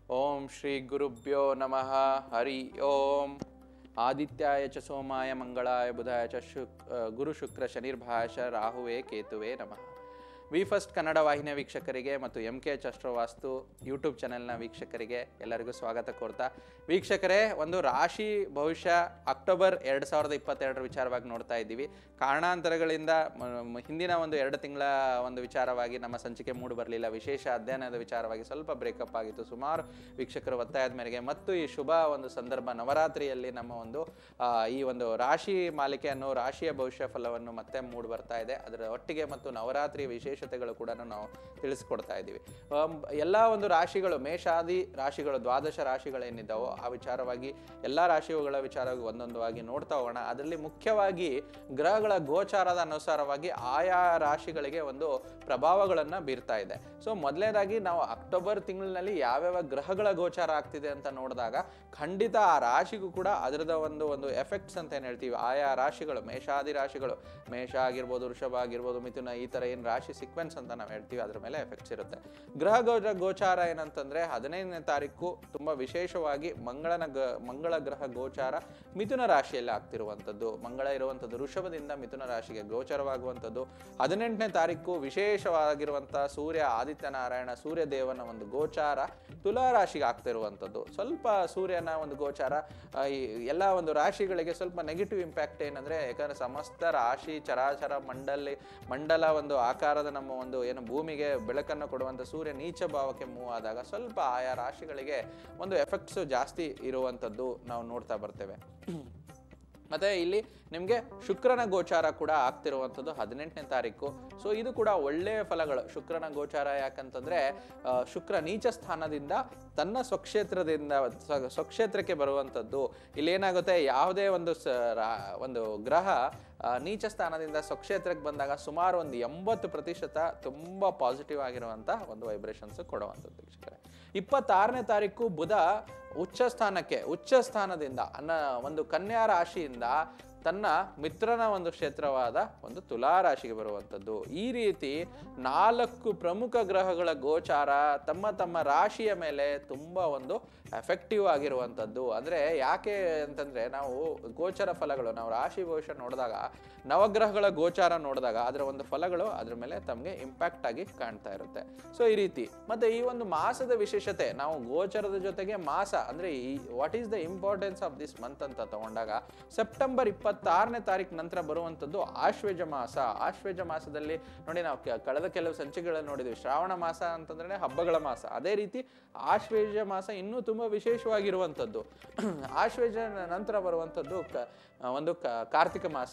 ಓಂ ಶ್ರೀ ಗುರುಭ್ಯೋ ನಮಃ ಹರಿ ಓಂ ಆದಿತ್ಯಾಯ ಚ ಸೋಮಾಯ ಮಂಗಳಾಯ ಬುಧಾಯ ಚ ಶುಕ್ ಗುರು ಶುಕ್ರ ಶನಿರ್ಭಾಷ ರಾಹುವೇ ಕೇತುವೆ ನಮಃ ವಿ ಫಸ್ಟ್ ಕನ್ನಡ ವಾಹಿನಿಯ ವೀಕ್ಷಕರಿಗೆ ಮತ್ತು ಎಂ ಕೆ ಚಸ್ಟ್ರವಾಸ್ತು ಯೂಟ್ಯೂಬ್ ಚಾನೆಲ್ನ ವೀಕ್ಷಕರಿಗೆ ಎಲ್ಲರಿಗೂ ಸ್ವಾಗತ ಕೋರ್ತಾ ವೀಕ್ಷಕರೇ ಒಂದು ರಾಶಿ ಭವಿಷ್ಯ ಅಕ್ಟೋಬರ್ ಎರಡು ಸಾವಿರದ ಇಪ್ಪತ್ತೆರಡರ ವಿಚಾರವಾಗಿ ನೋಡ್ತಾ ಇದ್ದೀವಿ ಕಾರಣಾಂತರಗಳಿಂದ ಮ- ಮ- ಹಿಂದಿನ ಒಂದು ಎರಡು ತಿಂಗಳ ಒಂದು ವಿಚಾರವಾಗಿ ನಮ್ಮ ಸಂಚಿಕೆ ಮೂಡಿ ಬರಲಿಲ್ಲ ವಿಶೇಷ ಅಧ್ಯಯನದ ವಿಚಾರವಾಗಿ ಸ್ವಲ್ಪ ಬ್ರೇಕಪ್ ಆಗಿತ್ತು ಸುಮಾರು ವೀಕ್ಷಕರ ಒತ್ತಾಯದ ಮೇರೆಗೆ ಮತ್ತು ಈ ಶುಭ ಒಂದು ಸಂದರ್ಭ ನವರಾತ್ರಿಯಲ್ಲಿ ನಮ್ಮ ಒಂದು ಆ, ಈ ಒಂದು ರಾಶಿ ಮಾಲಿಕೆಯನ್ನು ರಾಶಿಯ ಭವಿಷ್ಯ ಫಲವನ್ನು ಮತ್ತೆ ಮೂಡಿ ಬರ್ತಾ ಇದೆ ಅದರ ಒಟ್ಟಿಗೆ ಮತ್ತು ನವರಾತ್ರಿ ವಿಶೇಷತೆಗಳು ಕೂಡ ನಾವು ತಿಳಿಸ್ಕೊಡ್ತಾ ಇದ್ದೀವಿ ಆಮ್, ಎಲ್ಲ ಒಂದು ರಾಶಿಗಳು ಮೇಷಾದಿ ರಾಶಿಗಳು ದ್ವಾದಶ ರಾಶಿಗಳೇನಿದ್ದಾವೋ ಆ ವಿಚಾರವಾಗಿ ಎಲ್ಲ ರಾಶಿಗಳ ವಿಚಾರವಾಗಿ ಒಂದೊಂದು ಆಗಿ ನೋಡ್ತಾ ಹೋಗೋಣ ಅದರಲ್ಲಿ ಮುಖ್ಯವಾಗಿ ಗ್ರಹಗಳ ಗೋಚಾರದ ಅನುಸಾರವಾಗಿ ಆಯಾ ರಾಶಿಗಳಿಗೆ ಒಂದು ಪ್ರಭಾವಗಳನ್ನು ಬೀರ್ತಾ ಇದೆ ಸೊ ಮೊದಲನೇದಾಗಿ ನಾವು ಅಕ್ಟೋಬರ್ ತಿಂಗಳಿನಲ್ಲಿ ಯಾವ್ಯಾವ ಗ್ರಹಗಳ ಗೋಚಾರ ಆಗ್ತಿದೆ ಅಂತ ನೋಡಿದಾಗ ಖಂಡಿತ ಆ ರಾಶಿಗೂ ಕೂಡ ಅದರದ ಒಂದು ಒಂದು ಎಫೆಕ್ಟ್ಸ್ ಅಂತ ಏನು ಹೇಳ್ತೀವಿ ಆಯಾ ರಾಶಿಗಳು ಮೇಷಾದಿ ರಾಶಿಗಳು ಮೇಷ ಆಗಿರ್ಬೋದು ವೃಷಭ ಆಗಿರ್ಬೋದು ಮಿಥುನ ಈ ಥರ ಏನು ರಾಶಿ ಸೀಕ್ವೆನ್ಸ್ ಅಂತ ನಾವು ಹೇಳ್ತೀವಿ ಅದ್ರ ಮೇಲೆ ಎಫೆಕ್ಟ್ಸ್ ಇರುತ್ತೆ ಗ್ರಹ ಗೋಚ ಗೋಚಾರ ಏನಂತಂದ್ರೆ ಹದಿನೈದನೇ ತಾರೀಕು ತುಂಬಾ ವಿಶೇಷವಾಗಿ ಮಂಗಳನ ಗ ಮಂಗಳ ಗ್ರಹ ಗೋಚಾರ ಮಿಥುನ ರಾಶಿಯಲ್ಲಿ ಆಗ್ತಿರುವಂಥದ್ದು ಮಂಗಳ ಇರುವಂಥದ್ದು ವೃಷಭದಿಂದ ಮಿಥುನ ರಾಶಿಗೆ ಗೋಚರವಾಗುವಂಥದ್ದು ಹದಿನೆಂಟನೇ ತಾರೀಕು ವಿಶೇಷವಾಗಿರುವಂಥ ಸೂರ್ಯ ಆದಿತ್ಯ ನಾರಾಯಣ ಸೂರ್ಯ ದೇವನ ಒಂದು ಗೋಚಾರ ತುಲಾ ರಾಶಿಗೆ ಆಗ್ತಿರುವಂಥದ್ದು ಸ್ವಲ್ಪ ಸೂರ್ಯನ ಒಂದು ಗೋಚಾರ ಆ, ಈ ಎಲ್ಲ ಒಂದು ರಾಶಿಗಳಿಗೆ ಸ್ವಲ್ಪ ನೆಗೆಟಿವ್ ಇಂಪ್ಯಾಕ್ಟ್ ಏನಂದ್ರೆ ಯಾಕಂದ್ರೆ ಸಮಸ್ತ ರಾಶಿ ಚರಾಚರ ಮಂಡಲಿ ಮಂಡಲ ಒಂದು ಆಕಾರದ ನಮ್ಮ ಒಂದು ಏನು ಭೂಮಿಗೆ ಬೆಳಕನ್ನು ಕೊಡುವಂಥ ಸೂರ್ಯ ನೀಚ ಭಾವಕ್ಕೆ ಮೂವ್ ಆದಾಗ ಸ್ವಲ್ಪ ಆಯಾ ರಾಶಿಗಳಿಗೆ ಒಂದು ಎಫೆಕ್ಟ್ಸ್ ಜಾಸ್ತಿ ಇರುವಂಥದ್ದು ನಾವು ನೋಡ್ತಾ ಬರ್ತೇವೆ ಮತ್ತೆ ಇಲ್ಲಿ ನಿಮಗೆ ಶುಕ್ರನ ಗೋಚಾರ ಕೂಡ ಆಗ್ತಿರುವಂಥದ್ದು ಹದಿನೆಂಟನೇ ತಾರೀಕು ಸೊ ಇದು ಕೂಡ ಒಳ್ಳೆಯ ಫಲಗಳು ಶುಕ್ರನ ಗೋಚಾರ ಯಾಕಂತಂದ್ರೆ ಆ, ಶುಕ್ರ ನೀಚ ಸ್ಥಾನದಿಂದ ತನ್ನ ಸ್ವಕ್ಷೇತ್ರದಿಂದ ಸ- ಸ್ವಕ್ಷೇತ್ರಕ್ಕೆ ಬರುವಂಥದ್ದು ಇಲ್ಲಿ ಏನಾಗುತ್ತೆ ಯಾವುದೇ ಒಂದು ಸ ರಾ- ಒಂದು ಗ್ರಹ ಆ, ನೀಚ ಸ್ಥಾನದಿಂದ ಸ್ವಕ್ಷೇತ್ರಕ್ಕೆ ಬಂದಾಗ ಸುಮಾರು ಒಂದು ಎಂಬತ್ತು ಪ್ರತಿಶತ ತುಂಬ ಪಾಸಿಟಿವ್ ಆಗಿರುವಂಥ ಒಂದು ವೈಬ್ರೇಷನ್ಸ್ ಕೊಡುವಂಥದ್ದು ವೀಕ್ಷಕರೇ ಇಪ್ಪತ್ತಾರನೇ ತಾರೀಕು ಬುಧ ಉಚ್ಚ ಸ್ಥಾನಕ್ಕೆ ಉಚ್ಚ ಸ್ಥಾನದಿಂದ ಅನ್ನ ಒಂದು ಕನ್ಯಾ ರಾಶಿಯಿಂದ ತನ್ನ ಮಿತ್ರನ ಒಂದು ಕ್ಷೇತ್ರವಾದ ಒಂದು ತುಲಾ ರಾಶಿಗೆ ಬರುವಂಥದ್ದು ಈ ರೀತಿ ನಾಲ್ಕು ಪ್ರಮುಖ ಗ್ರಹಗಳ ಗೋಚಾರ ತಮ್ಮ ತಮ್ಮ ರಾಶಿಯ ಮೇಲೆ ತುಂಬ ಒಂದು ಎಫೆಕ್ಟಿವ್ ಆಗಿರುವಂಥದ್ದು ಅಂದರೆ ಯಾಕೆ ಅಂತಂದರೆ ನಾವು ಗೋಚರ ಫಲಗಳು ನಾವು ರಾಶಿ ಭವಿಷ್ಯ ನೋಡಿದಾಗ ನವಗ್ರಹಗಳ ಗೋಚಾರ ನೋಡಿದಾಗ ಅದರ ಒಂದು ಫಲಗಳು ಅದ್ರ ಮೇಲೆ ತಮಗೆ ಇಂಪ್ಯಾಕ್ಟ್ ಆಗಿ ಕಾಣ್ತಾ ಇರುತ್ತೆ ಸೊ ಈ ರೀತಿ ಮತ್ತೆ ಈ ಒಂದು ಮಾಸದ ವಿಶೇಷತೆ ನಾವು ಗೋಚರದ ಜೊತೆಗೆ ಮಾಸ ಅಂದ್ರೆ ಈ what is the importance of this month ಅಂತ ತಗೊಂಡಾಗ ಸೆಪ್ಟೆಂಬರ್ ಇಪ್ಪತ್ತಾರನೇ ತಾರೀಕು ನಂತರ ಬರುವಂಥದ್ದು ಆಶ್ವೇಜ ಮಾಸ ಆಶ್ವೇಜ ಮಾಸದಲ್ಲಿ ನೋಡಿ ನಾವು ಕೆ- ಕಳೆದ ಕೆಲವು ಸಂಚಿಕೆಗಳನ್ನು ನೋಡಿದ್ವಿ ಶ್ರಾವಣ ಮಾಸ ಅಂತಂದ್ರೆ ಹಬ್ಬಗಳ ಮಾಸ ಅದೇ ರೀತಿ ಆಶ್ವೇಜ ಮಾಸ ಇನ್ನೂ ತುಂಬಾ ವಿಶೇಷವಾಗಿರುವಂಥದ್ದು ಆಶ್ವೇಜ ನಂತರ ಬರುವಂಥದ್ದು ಕ- ಒಂದು ಕ- ಕಾರ್ತಿಕ ಮಾಸ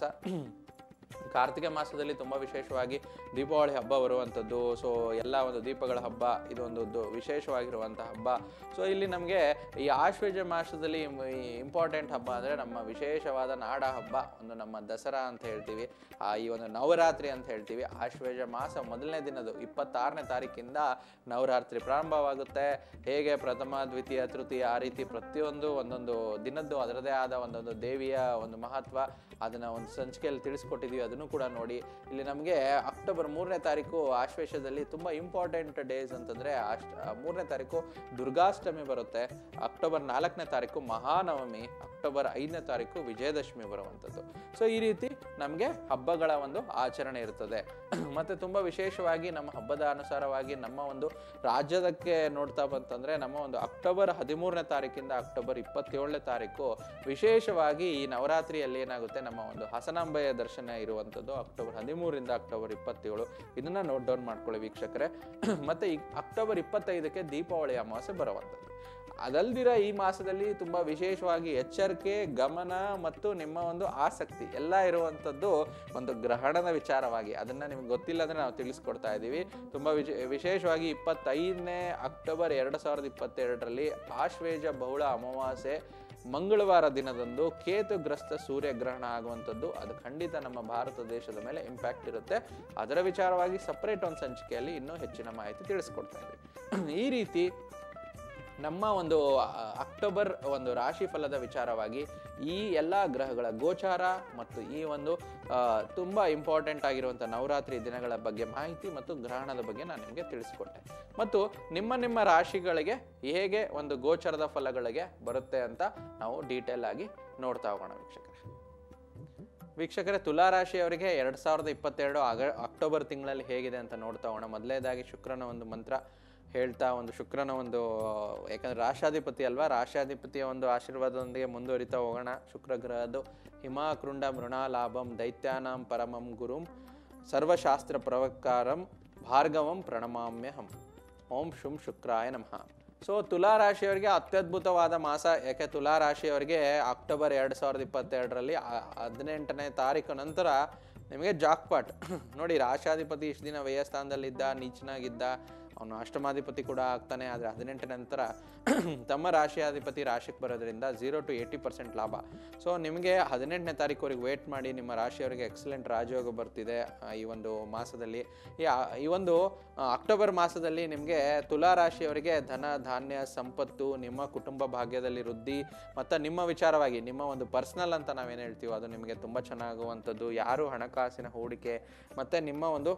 ಕಾರ್ತಿಕ ಮಾಸದಲ್ಲಿ ತುಂಬ ವಿಶೇಷವಾಗಿ ದೀಪಾವಳಿ ಹಬ್ಬ ಬರುವಂಥದ್ದು ಸೊ ಎಲ್ಲ ಒಂದು ದೀಪಗಳ ಹಬ್ಬ ಇದೊಂದು ದೊ- ವಿಶೇಷವಾಗಿರುವಂಥ ಹಬ್ಬ ಸೊ ಇಲ್ಲಿ ನಮಗೆ ಈ ಆಶ್ವೇಜ ಮಾಸದಲ್ಲಿ ಇಂಪಾರ್ಟೆಂಟ್ ಹಬ್ಬ ಅಂದರೆ ನಮ್ಮ ವಿಶೇಷವಾದ ನಾಡ ಹಬ್ಬ ಒಂದು ನಮ್ಮ ದಸರಾ ಅಂತ ಹೇಳ್ತೀವಿ ಆ ಈ ಒಂದು ನವರಾತ್ರಿ ಅಂತ ಹೇಳ್ತೀವಿ ಆಶ್ವೇಜ ಮಾಸ ಮೊದಲನೇ ದಿನದು ಇಪ್ಪತ್ತಾರನೇ ತಾರೀಕಿಂದ ನವರಾತ್ರಿ ಪ್ರಾರಂಭವಾಗುತ್ತೆ ಹೇಗೆ ಪ್ರಥಮ ದ್ವಿತೀಯ ತೃತೀಯ ಆ ರೀತಿ ಪ್ರತಿಯೊಂದು ಒಂದೊಂದು ದಿನದ್ದು ಅದರದೇ ಆದ ಒಂದೊಂದು ದೇವಿಯ ಒಂದು ಮಹತ್ವ ಅದನ್ನ ಒಂದು ಸಂಚಿಕೆಯಲ್ಲಿ ತಿಳಿಸ್ಕೊಟ್ಟಿದ್ದೀವಿ ಅದನ್ನು ಕೂಡ ನೋಡಿ ಇಲ್ಲಿ ನಮಗೆ ಅಕ್ಟೋಬರ್ ಮೂರನೇ ತಾರೀಕು ಆಶ್ವೇಷದಲ್ಲಿ ತುಂಬ ಇಂಪಾರ್ಟೆಂಟ್ ಡೇಸ್ ಅಂತಂದರೆ ಅಷ್ಟ ಮೂರನೇ ತಾರೀಕು ದುರ್ಗಾಷ್ಟಮಿ ಬರುತ್ತೆ ಅಕ್ಟೋಬರ್ ನಾಲ್ಕನೇ ತಾರೀಕು ಮಹಾನವಮಿ ಅಕ್ಟೋಬರ್ ಐದನೇ ತಾರೀಕು ವಿಜಯದಶಮಿ ಬರುವಂಥದ್ದು ಸೊ ಈ ರೀತಿ ನಮಗೆ ಹಬ್ಬಗಳ ಒಂದು ಆಚರಣೆ ಇರ್ತದೆ ಮತ್ತು ತುಂಬ ವಿಶೇಷವಾಗಿ ನಮ್ಮ ಹಬ್ಬದ ಅನುಸಾರವಾಗಿ ನಮ್ಮ ಒಂದು ರಾಜ್ಯದಕ್ಕೆ ನೋಡ್ತಾ ಬಂತಂದರೆ ನಮ್ಮ ಒಂದು ಅಕ್ಟೋಬರ್ ಹದಿಮೂರನೇ ತಾರೀಕಿಂದ ಅಕ್ಟೋಬರ್ ಇಪ್ಪತ್ತೇಳನೇ ತಾರೀಕು ವಿಶೇಷವಾಗಿ ಈ ನವರಾತ್ರಿಯಲ್ಲಿ ಏನಾಗುತ್ತೆ ನಮ್ಮ ಒಂದು ಹಸನಾಂಬೆಯ ದರ್ಶನ ಇರುವಂಥದ್ದು ಅಕ್ಟೋಬರ್ ಹದಿಮೂರಿಂದ ಅಕ್ಟೋಬರ್ ಇಪ್ಪತ್ತೇಳು ಇದನ್ನ ನೋಟ್ ಡೌನ್ ಮಾಡ್ಕೊಳ್ಳಿ ವೀಕ್ಷಕರೇ ಮತ್ತೆ ಈ ಅಕ್ಟೋಬರ್ ಇಪ್ಪತ್ತೈದಕ್ಕೆ ದೀಪಾವಳಿ ಅಮಾವಾಸ್ಯೆ ಬರುವಂಥದ್ದು ಅದಲ್ದಿರ ಈ ಮಾಸದಲ್ಲಿ ತುಂಬಾ ವಿಶೇಷವಾಗಿ ಎಚ್ಚರಿಕೆ ಗಮನ ಮತ್ತು ನಿಮ್ಮ ಒಂದು ಆಸಕ್ತಿ ಎಲ್ಲ ಇರುವಂಥದ್ದು ಒಂದು ಗ್ರಹಣದ ವಿಚಾರವಾಗಿ ಅದನ್ನ ನಿಮ್ಗೆ ಗೊತ್ತಿಲ್ಲ ಅಂದ್ರೆ ನಾವು ತಿಳಿಸ್ಕೊಡ್ತಾ ಇದ್ದೀವಿ ತುಂಬಾ ವಿಶೇ ವಿಶೇಷವಾಗಿ ಇಪ್ಪತ್ತೈದನೇ ಅಕ್ಟೋಬರ್ ಎರಡು ಸಾವಿರದ ಇಪ್ಪತ್ತೆರಡರಲ್ಲಿ ಆಶ್ವೇಜ ಬಹುಳ ಅಮಾವಾಸ್ಯೆ ಮಂಗಳವಾರ ದಿನದಂದು ಕೇತುಗ್ರಸ್ತ ಸೂರ್ಯಗ್ರಹಣ ಆಗುವಂಥದ್ದು ಅದು ಖಂಡಿತ ನಮ್ಮ ಭಾರತ ದೇಶದ ಮೇಲೆ ಇಂಪ್ಯಾಕ್ಟ್ ಇರುತ್ತೆ ಅದರ ವಿಚಾರವಾಗಿ ಸಪರೇಟ್ ಒಂದು ಸಂಚಿಕೆಯಲ್ಲಿ ಇನ್ನೂ ಹೆಚ್ಚಿನ ಮಾಹಿತಿ ತಿಳಿಸ್ಕೊಡ್ತಾ ಇದ್ದೀವಿ ಈ ರೀತಿ ನಮ್ಮ ಒಂದು ಆ, ಅಕ್ಟೋಬರ್ ಒಂದು ರಾಶಿ ಫಲದ ವಿಚಾರವಾಗಿ ಈ ಎಲ್ಲ ಗ್ರಹಗಳ ಗೋಚಾರ ಮತ್ತು ಈ ಒಂದು ಆ, ತುಂಬ ಇಂಪಾರ್ಟೆಂಟ್ ಆಗಿರುವಂಥ ನವರಾತ್ರಿ ದಿನಗಳ ಬಗ್ಗೆ ಮಾಹಿತಿ ಮತ್ತು ಗ್ರಹಣದ ಬಗ್ಗೆ ನಾನು ನಿಮಗೆ ತಿಳಿಸ್ಕೊಟ್ಟೆ ಮತ್ತು ನಿಮ್ಮ ನಿಮ್ಮ ರಾಶಿಗಳಿಗೆ ಹೇಗೆ ಒಂದು ಗೋಚರದ ಫಲಗಳಿಗೆ ಬರುತ್ತೆ ಅಂತ ನಾವು ಡೀಟೇಲ್ ಆಗಿ ನೋಡ್ತಾ ಹೋಗೋಣ ವೀಕ್ಷಕರೇ ವೀಕ್ಷಕರೇ ತುಲಾ ರಾಶಿಯವರಿಗೆ ಎರಡು ಸಾವಿರದ ಇಪ್ಪತ್ತೆರಡು ಆಗ ಅಕ್ಟೋಬರ್ ತಿಂಗಳಲ್ಲಿ ಹೇಗಿದೆ ಅಂತ ನೋಡ್ತಾ ಹೋಗೋಣ ಮೊದಲನೇದಾಗಿ ಶುಕ್ರನ ಒಂದು ಮಂತ್ರ ಹೇಳ್ತಾ ಒಂದು ಶುಕ್ರನ ಒಂದು ಯಾಕಂದ್ರೆ ರಾಶಾಧಿಪತಿ ಅಲ್ವಾ ರಾಶಾಧಿಪತಿಯ ಒಂದು ಆಶೀರ್ವಾದದೊಂದಿಗೆ ಮುಂದುವರಿತಾ ಹೋಗೋಣ ಶುಕ್ರ ಗ್ರಹದ್ದು ಹಿಮಾಕೃಂಡ ಮೃಣಾಲಾಭಂ ದೈತ್ಯಾನಾಂ ಪರಮಂ ಗುರುಂ ಸರ್ವಶಾಸ್ತ್ರ ಪ್ರವಕಾರಂ ಭಾರ್ಗವಂ ಪ್ರಣಮಾಮ್ಯಹಂ ಓಂ ಶುಂ ಶುಕ್ರಾಯ ನಮಃ ಸೊ ತುಲಾ ರಾಶಿಯವರಿಗೆ ಅತ್ಯದ್ಭುತವಾದ ಮಾಸ ಯಾಕೆ ತುಲಾ ರಾಶಿಯವರಿಗೆ ಅಕ್ಟೋಬರ್ ಎರಡು ಸಾವಿರದ ಇಪ್ಪತ್ತೆರಡರಲ್ಲಿ ಹದಿನೆಂಟನೇ ತಾರೀಕು ನಂತರ ನಿಮಗೆ ಜಾಕ್ಪಾಟ್ ನೋಡಿ ರಾಶಾಧಿಪತಿ ಇಷ್ಟು ದಿನ ವ್ಯಯ ಸ್ಥಾನದಲ್ಲಿದ್ದ ನೀಚನಾಗಿದ್ದ ಅವನು ಅಷ್ಟಮಾಧಿಪತಿ ಕೂಡ ಆಗ್ತಾನೆ ಆದರೆ ಹದಿನೆಂಟರ ನಂತರ ತಮ್ಮ ರಾಶಿಯಾಧಿಪತಿ ರಾಶಿಗೆ ಬರೋದ್ರಿಂದ ಝೀರೋ ಟು ಏಯ್ಟಿ ಪರ್ಸೆಂಟ್ ಲಾಭ ಸೊ ನಿಮಗೆ ಹದಿನೆಂಟನೇ ತಾರೀಕುವರೆಗೆ ವೇಟ್ ಮಾಡಿ ನಿಮ್ಮ ರಾಶಿಯವರಿಗೆ ಎಕ್ಸಲೆಂಟ್ ರಾಜಯೋಗ ಬರ್ತಿದೆ ಆ, ಈ ಒಂದು ಮಾಸದಲ್ಲಿ ಈ ಆ- ಈ ಒಂದು ಆ, ಅಕ್ಟೋಬರ್ ಮಾಸದಲ್ಲಿ ನಿಮಗೆ ತುಲಾ ರಾಶಿಯವರಿಗೆ ಧನ ಧಾನ್ಯ ಸಂಪತ್ತು ನಿಮ್ಮ ಕುಟುಂಬ ಭಾಗ್ಯದಲ್ಲಿ ವೃದ್ಧಿ ಮತ್ತು ನಿಮ್ಮ ವಿಚಾರವಾಗಿ ನಿಮ್ಮ ಒಂದು ಪರ್ಸ್ನಲ್ ಅಂತ ನಾವೇನು ಹೇಳ್ತೀವೋ ಅದು ನಿಮಗೆ ತುಂಬ ಚೆನ್ನಾಗುವಂಥದ್ದು ಯಾರು ಹಣಕಾಸಿನ ಹೂಡಿಕೆ ಮತ್ತು ನಿಮ್ಮ ಒಂದು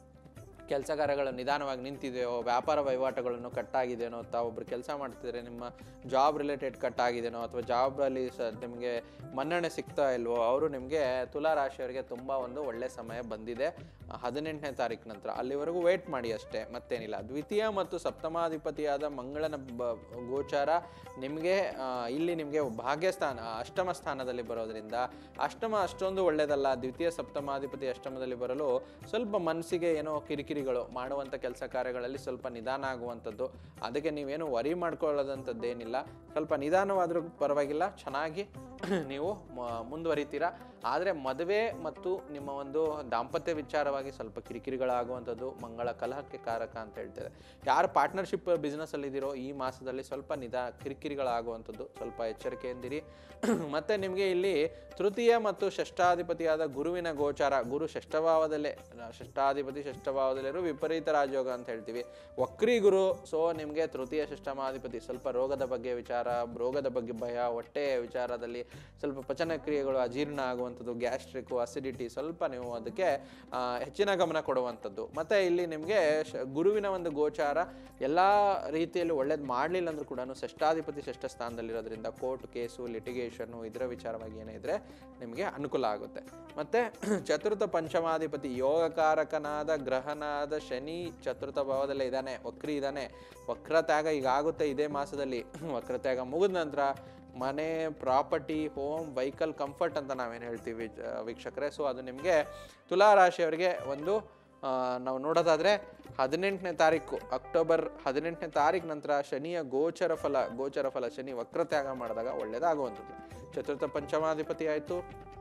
ಕೆಲಸ ಕಾರ್ಯಗಳು ನಿಧಾನವಾಗಿ ನಿಂತಿದೆಯೋ ವ್ಯಾಪಾರ ವಹಿವಾಟುಗಳನ್ನು ಕಟ್ಟಾಗಿದೆಯೋ ತಾವೊಬ್ರು ಕೆಲಸ ಮಾಡ್ತಿದ್ರೆ ನಿಮ್ಮ ಜಾಬ್ ರಿಲೇಟೆಡ್ ಕಟ್ ಆಗಿದೆಯೋ ಅಥವಾ ಜಾಬಲ್ಲಿ ಸ ನಿಮಗೆ ಮನ್ನಣೆ ಸಿಗ್ತಾ ಇಲ್ವೋ ಅವರು ನಿಮಗೆ ತುಲಾ ರಾಶಿಯವರಿಗೆ ತುಂಬ ಒಂದು ಒಳ್ಳೆ ಸಮಯ ಬಂದಿದೆ ಹದಿನೆಂಟನೇ ತಾರೀಕು ನಂತರ ಅಲ್ಲಿವರೆಗೂ ವೇಟ್ ಮಾಡಿ ಅಷ್ಟೇ ಮತ್ತೇನಿಲ್ಲ ದ್ವಿತೀಯ ಮತ್ತು ಸಪ್ತಮಾಧಿಪತಿಯಾದ ಮಂಗಳನ ಬ ಗೋಚಾರ ನಿಮಗೆ ಆ, ಇಲ್ಲಿ ನಿಮಗೆ ಭಾಗ್ಯಸ್ಥಾನ ಅಷ್ಟಮ ಸ್ಥಾನದಲ್ಲಿ ಬರೋದ್ರಿಂದ ಅಷ್ಟಮ ಅಷ್ಟೊಂದು ಒಳ್ಳೆಯದಲ್ಲ ದ್ವಿತೀಯ ಸಪ್ತಮಾಧಿಪತಿ ಅಷ್ಟಮದಲ್ಲಿ ಬರಲು ಸ್ವಲ್ಪ ಮನಸ್ಸಿಗೆ ಏನೋ ಕಿರಿಕಿರಿಗಳು ಮಾಡುವಂಥ ಕೆಲಸ ಕಾರ್ಯಗಳಲ್ಲಿ ಸ್ವಲ್ಪ ನಿಧಾನ ಆಗುವಂಥದ್ದು ಅದಕ್ಕೆ ನೀವೇನು ವರಿ ಮಾಡ್ಕೊಳ್ಳೋದಂಥದ್ದೇನಿಲ್ಲ ಸ್ವಲ್ಪ ನಿಧಾನವಾದರೂ ಪರವಾಗಿಲ್ಲ ಚೆನ್ನಾಗಿ ನೀವು ಮ- ಮುಂದುವರಿತೀರಾ ಆದರೆ ಮದುವೆ ಮತ್ತು ನಿಮ್ಮ ಒಂದು ದಾಂಪತ್ಯ ವಿಚಾರವಾಗಿ ಸ್ವಲ್ಪ ಕಿರಿಕಿರಿಗಳಾಗುವಂಥದ್ದು ಮಂಗಳ ಕಲಹಕ್ಕೆ ಕಾರಕ ಅಂತ ಹೇಳ್ತೇವೆ ಯಾರು ಪಾರ್ಟ್ನರ್ಶಿಪ್ ಬಿಸ್ನೆಸ್ಸಲ್ಲಿದ್ದೀರೋ ಈ ಮಾಸದಲ್ಲಿ ಸ್ವಲ್ಪ ನಿಧಾ ಕಿರಿಕಿರಿಗಳಾಗುವಂಥದ್ದು ಸ್ವಲ್ಪ ಎಚ್ಚರಿಕೆಯಿಂದಿರಿ ಮತ್ತು ನಿಮಗೆ ಇಲ್ಲಿ ತೃತೀಯ ಮತ್ತು ಷಷ್ಠಾಧಿಪತಿಯಾದ ಗುರುವಿನ ಗೋಚಾರ ಗುರು ಷಷ್ಠಭಾವದಲ್ಲೇ ಷಷ್ಠಾಧಿಪತಿ ಷಷ್ಠಭಾವದಲ್ಲಿರೋ ವಿಪರೀತ ರಾಜಯೋಗ ಅಂತ ಹೇಳ್ತೀವಿ ವಕ್ರಿ ಗುರು ಸೊ ನಿಮಗೆ ತೃತೀಯ ಷಷ್ಠಮಾಧಿಪತಿ ಸ್ವಲ್ಪ ರೋಗದ ಬಗ್ಗೆ ವಿಚಾರ ರೋಗದ ಬಗ್ಗೆ ಭಯ ಹೊಟ್ಟೆಯ ವಿಚಾರದಲ್ಲಿ ಸ್ವಲ್ಪ ಪಚನ ಕ್ರಿಯೆಗಳು ಅಜೀರ್ಣ ಆಗುವಂಥದ್ದು ಗ್ಯಾಸ್ಟ್ರಿಕ್ಕು ಅಸಿಡಿಟಿ ಸ್ವಲ್ಪ ನೀವು ಅದಕ್ಕೆ ಆ, ಹೆಚ್ಚಿನ ಗಮನ ಕೊಡುವಂಥದ್ದು ಮತ್ತು ಇಲ್ಲಿ ನಿಮಗೆ ಶ ಗುರುವಿನ ಒಂದು ಗೋಚಾರ ಎಲ್ಲ ರೀತಿಯಲ್ಲಿ ಒಳ್ಳೇದು ಮಾಡಲಿಲ್ಲ ಅಂದ್ರೂ ಕೂಡ ಷಷ್ಠಾಧಿಪತಿ ಷಷ್ಠ ಸ್ಥಾನದಲ್ಲಿರೋದ್ರಿಂದ ಕೋರ್ಟ್ ಕೇಸು ಲಿಟಿಗೇಷನ್ನು ಇದರ ವಿಚಾರವಾಗಿ ಏನೇ ಇದ್ದರೆ ನಿಮಗೆ ಅನುಕೂಲ ಆಗುತ್ತೆ ಮತ್ತು ಚತುರ್ಥ ಪಂಚಮಾಧಿಪತಿ ಯೋಗಕಾರಕನಾದ ಗ್ರಹನಾದ ಶನಿ ಚತುರ್ಥ ಭಾವದಲ್ಲೇ ಇದ್ದಾನೆ ವಕ್ರಿ ಇದ್ದಾನೆ ವಕ್ರತ್ಯಾಗ ಈಗ ಆಗುತ್ತೆ ಇದೇ ಮಾಸದಲ್ಲಿ ವಕ್ರತ್ಯಾಗ ಮುಗಿದ ನಂತರ ಮನೆ ಪ್ರಾಪರ್ಟಿ ಹೋಮ್ ವೆಹಿಕಲ್ ಕಂಫರ್ಟ್ ಅಂತ ನಾವೇನು ಹೇಳ್ತೀವಿ ಜ- ವೀಕ್ಷಕರೇ ಸೊ ಅದು ನಿಮಗೆ ತುಲಾ ರಾಶಿಯವರಿಗೆ ಒಂದು ಆ, ನಾವು ನೋಡೋದಾದರೆ ಹದಿನೆಂಟನೇ ತಾರೀಕು ಅಕ್ಟೋಬರ್ ಹದಿನೆಂಟನೇ ತಾರೀಕು ನಂತರ ಶನಿಯ ಗೋಚರ ಫಲ ಗೋಚರ ಫಲ ಶನಿ ವಕ್ರತ್ಯಾಗ ಮಾಡಿದಾಗ ಒಳ್ಳೆಯದಾಗುವಂಥದ್ದು ಚತುರ್ಥ ಪಂಚಮಾಧಿಪತಿ ಆಯಿತು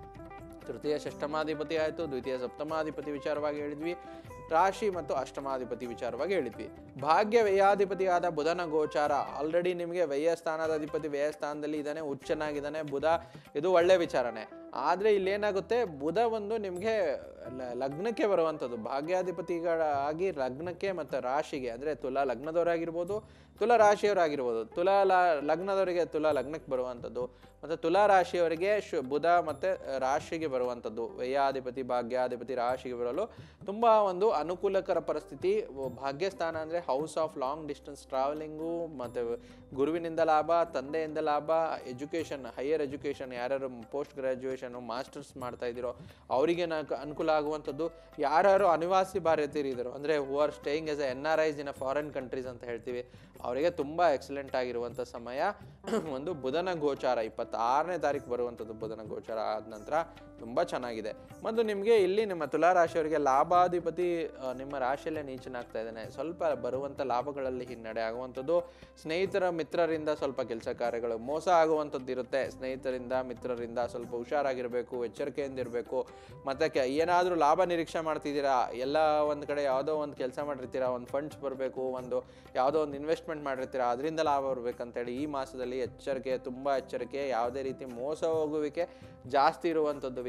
ತೃತೀಯ ಷಷ್ಠಮಾಧಿಪತಿ ಆಯಿತು ದ್ವಿತೀಯ ಸಪ್ತಮಾಧಿಪತಿ ವಿಚಾರವಾಗಿ ಹೇಳಿದ್ವಿ ರಾಶಿ ಮತ್ತು ಅಷ್ಟಮಾಧಿಪತಿ ವಿಚಾರವಾಗಿ ಹೇಳಿದ್ವಿ ಭಾಗ್ಯ ವ್ಯಯಾಧಿಪತಿಯಾದ ಬುಧನ ಗೋಚಾರ ಆಲ್ರೆಡಿ ನಿಮಗೆ ವ್ಯಯ ಸ್ಥಾನದ ಅಧಿಪತಿ ವ್ಯಯ ಸ್ಥಾನದಲ್ಲಿ ಇದ್ದಾನೆ ಉಚ್ಚನಾಗಿದ್ದಾನೆ ಬುಧ ಇದು ಒಳ್ಳೆ ವಿಚಾರನೆ ಆದರೆ ಇಲ್ಲೇನಾಗುತ್ತೆ ಬುಧ ಒಂದು ನಿಮಗೆ ಲಗ್ನಕ್ಕೆ ಬರುವಂಥದ್ದು ಭಾಗ್ಯಾಧಿಪತಿಗಳಾಗಿ ಲಗ್ನಕ್ಕೆ ಮತ್ತು ರಾಶಿಗೆ ಅಂದರೆ ತುಲಾ ಲಗ್ನದವರಾಗಿರ್ಬೋದು ತುಲಾ ರಾಶಿಯವರಾಗಿರ್ಬೋದು ತುಲಾ ಲ ಲಗ್ನದವರಿಗೆ ತುಲಾ ಲಗ್ನಕ್ಕೆ ಬರುವಂಥದ್ದು ಮತ್ತು ತುಲಾ ರಾಶಿಯವರಿಗೆ ಶು ಬುಧ ಮತ್ತು ರಾಶಿಗೆ ಬರುವಂಥದ್ದು ವ್ಯಯಾಧಿಪತಿ ಭಾಗ್ಯಾಧಿಪತಿ ರಾಶಿಗೆ ಬರಲು ತುಂಬ ಒಂದು ಅನುಕೂಲಕರ ಪರಿಸ್ಥಿತಿ ವ- ಭಾಗ್ಯಸ್ಥಾನ ಅಂದರೆ house of long distance travelling ಮತ್ತು ಗುರುವಿನಿಂದ ಲಾಭ ತಂದೆಯಿಂದ ಲಾಭ ಎಜುಕೇಷನ್ ಹೈಯರ್ ಎಜುಕೇಷನ್ ಯಾರ್ಯಾರು ಪೋಸ್ಟ್ ಗ್ರ್ಯಾಜುಯೇಷನು ಮಾಸ್ಟರ್ಸ್ ಮಾಡ್ತಾ ಇದ್ದೀರೋ ಅವರಿಗೆ ನಾಲ್ಕು ಅನುಕೂಲ ಆಗುವಂಥದ್ದು ಯಾರ್ಯಾರು ಅನಿವಾಸಿ ಭಾರತೀಯರಿದ್ದರು ಅಂದರೆ who are staying as a N R Is in a foreign countries ಅಂತ ಹೇಳ್ತೀವಿ ಅವರಿಗೆ ತುಂಬ ಎಕ್ಸಲೆಂಟ್ ಆಗಿರುವಂಥ ಸಮಯ ಒಂದು ಬುಧನ ಗೋಚಾರ ಇಪ್ಪತ್ತಾರನೇ ತಾರೀಕು ಬರುವಂಥದ್ದು ಬುಧನ ಗೋಚಾರ ಆದ ನಂತರ ತುಂಬ ಚೆನ್ನಾಗಿದೆ ಮತ್ತು ನಿಮಗೆ ಇಲ್ಲಿ ನಿಮ್ಮ ತುಲಾ ರಾಶಿಯವರಿಗೆ ಲಾಭಾಧಿಪತಿ ಆ, ನಿಮ್ಮ ರಾಶಿಯಲ್ಲೇ ನೀಚನಾಗ್ತಾ ಇದ್ದಾನೆ ಸ್ವಲ್ಪ ಬರುವಂಥ ಲಾಭಗಳಲ್ಲಿ ಹಿನ್ನಡೆ ಆಗುವಂಥದ್ದು ಸ್ನೇಹಿತರ ಮಿತ್ರರಿಂದ ಸ್ವಲ್ಪ ಕೆಲಸ ಕಾರ್ಯಗಳು ಮೋಸ ಆಗುವಂಥದ್ದು ಇರುತ್ತೆ ಸ್ನೇಹಿತರಿಂದ ಮಿತ್ರರಿಂದ ಸ್ವಲ್ಪ ಹುಷಾರಾಗಿರಬೇಕು ಎಚ್ಚರಿಕೆಯಿಂದ ಇರಬೇಕು ಮತ್ತು ಕೆ ಏನಾದರೂ ಲಾಭ ನಿರೀಕ್ಷೆ ಮಾಡ್ತಿದ್ದೀರಾ ಎಲ್ಲ ಒಂದು ಕಡೆ ಯಾವುದೋ ಒಂದು ಕೆಲಸ ಮಾಡಿರ್ತೀರಾ ಒಂದು ಫಂಡ್ಸ್ ಬರಬೇಕು ಒಂದು ಯಾವುದೋ ಒಂದು ಇನ್ವೆಸ್ಟ್ಮೆಂಟ್ ಮಾಡಿರ್ತೀರಾ ಅದರಿಂದ ಲಾಭ ಬರ್ಬೇಕಂತೇಳಿ ಈ ಮಾಸದಲ್ಲಿ ಎಚ್ಚರಿಕೆ ತುಂಬ ಎಚ್ಚರಿಕೆ ಯಾವುದೇ ರೀತಿ ಮೋಸ ಹೋಗುವಿಕೆ ಜಾಸ್ತಿ ಇರುವಂಥದ್ದು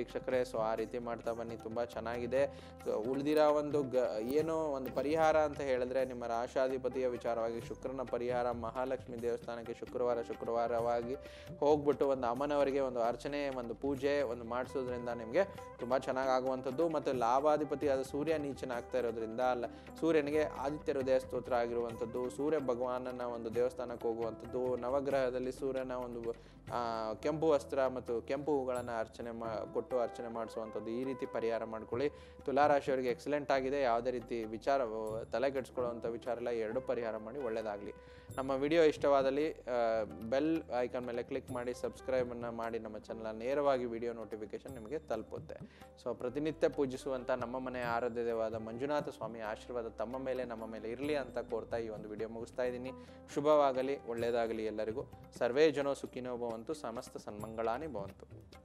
ವೀಕ್ಷಕರೇ ಸೊ ಆ ರೀತಿ ಮಾಡ್ತಾ ಬನ್ನಿ ತುಂಬ ಚೆನ್ನಾಗಿದೆ ಉಳಿದಿರೋ ಒಂದು ಗ ಏನೋ ಒಂದು ಪರಿಹಾರ ಅಂತ ಹೇಳಿದ್ರೆ ನಿಮ್ಮ ರಾಶಾಧಿಪತಿಯ ವಿಚಾರವಾಗಿ ಶುಕ್ರನ ಪರಿಹಾರ ಮಹಾಲಕ್ಷ್ಮಿ ದೇವಸ್ಥಾನಕ್ಕೆ ಶುಕ್ರವಾರ ಶುಕ್ರವಾರವಾಗಿ ಹೋಗ್ಬಿಟ್ಟು ಒಂದು ಅಮ್ಮನವರಿಗೆ ಒಂದು ಅರ್ಚನೆ ಒಂದು ಪೂಜೆ ಒಂದು ಮಾಡಿಸೋದ್ರಿಂದ ನಿಮಗೆ ತುಂಬ ಚೆನ್ನಾಗಿ ಆಗುವಂಥದ್ದು ಮತ್ತು ಲಾಭಾಧಿಪತಿ ಆದ ಸೂರ್ಯ ನೀಚನಾಗ್ತಾ ಇರೋದ್ರಿಂದ ಅಲ್ಲ ಸೂರ್ಯನಿಗೆ ಆದಿತ್ಯ ಹೃದಯ ಸ್ತೋತ್ರ ಆಗಿರುವಂಥದ್ದು ಸೂರ್ಯ ಭಗವಾನನ ಒಂದು ದೇವಸ್ಥಾನಕ್ಕೆ ಹೋಗುವಂಥದ್ದು ನವಗ್ರಹದಲ್ಲಿ ಸೂರ್ಯನ ಒಂದು ಆ, ಕೆಂಪು ವಸ್ತ್ರ ಮತ್ತು ಕೆಂಪು ಹೂಗಳನ್ನು ಅರ್ಚನೆ ಮಾ ಕೊಟ್ಟು ಅರ್ಚನೆ ಮಾಡಿಸುವಂಥದ್ದು ಈ ರೀತಿ ಪರಿಹಾರ ಮಾಡ್ಕೊಳ್ಳಿ ತುಲಾರಾಶಿಯವರಿಗೆ ಎಕ್ಸಲೆಂಟ್ ಆಗಿದೆ ಯಾವುದೇ ರೀತಿ ವಿಚಾರ ತಲೆ ಕೆಡಿಸ್ಕೊಳ್ಳುವಂಥ ವಿಚಾರ ಎಲ್ಲ ಎರಡು ಪರಿಹಾರ ಮಾಡಿ ಒಳ್ಳೆಯದಾಗಲಿ ನಮ್ಮ ವಿಡಿಯೋ ಇಷ್ಟವಾದಲ್ಲಿ ಬೆಲ್ ಐಕಾನ್ ಮೇಲೆ ಕ್ಲಿಕ್ ಮಾಡಿ ಸಬ್ಸ್ಕ್ರೈಬನ್ನು ಮಾಡಿ ನಮ್ಮ ಚಾನಲ್ ನೇರವಾಗಿ ವಿಡಿಯೋ ನೋಟಿಫಿಕೇಶನ್ ನಿಮಗೆ ತಲುಪುತ್ತೆ ಸೊ ಪ್ರತಿನಿತ್ಯ ಪೂಜಿಸುವಂಥ ನಮ್ಮ ಮನೆಯ ಆರಾಧ್ಯ ದೇವಾದ ಮಂಜುನಾಥ ಸ್ವಾಮಿ ಆಶೀರ್ವಾದ ತಮ್ಮ ಮೇಲೆ ನಮ್ಮ ಮೇಲೆ ಇರಲಿ ಅಂತ ಕೋರ್ತಾ ಈ ಒಂದು ವಿಡಿಯೋ ಮುಗಿಸ್ತಾ ಇದ್ದೀನಿ ಶುಭವಾಗಲಿ ಒಳ್ಳೆಯದಾಗಲಿ ಎಲ್ಲರಿಗೂ ಸರ್ವೇ ಜನೋ ಸುಖಿನೋ ಭವಂತು ಸಮಸ್ತ ಸನ್ಮಂಗಳಾನಿ ಭವಂತು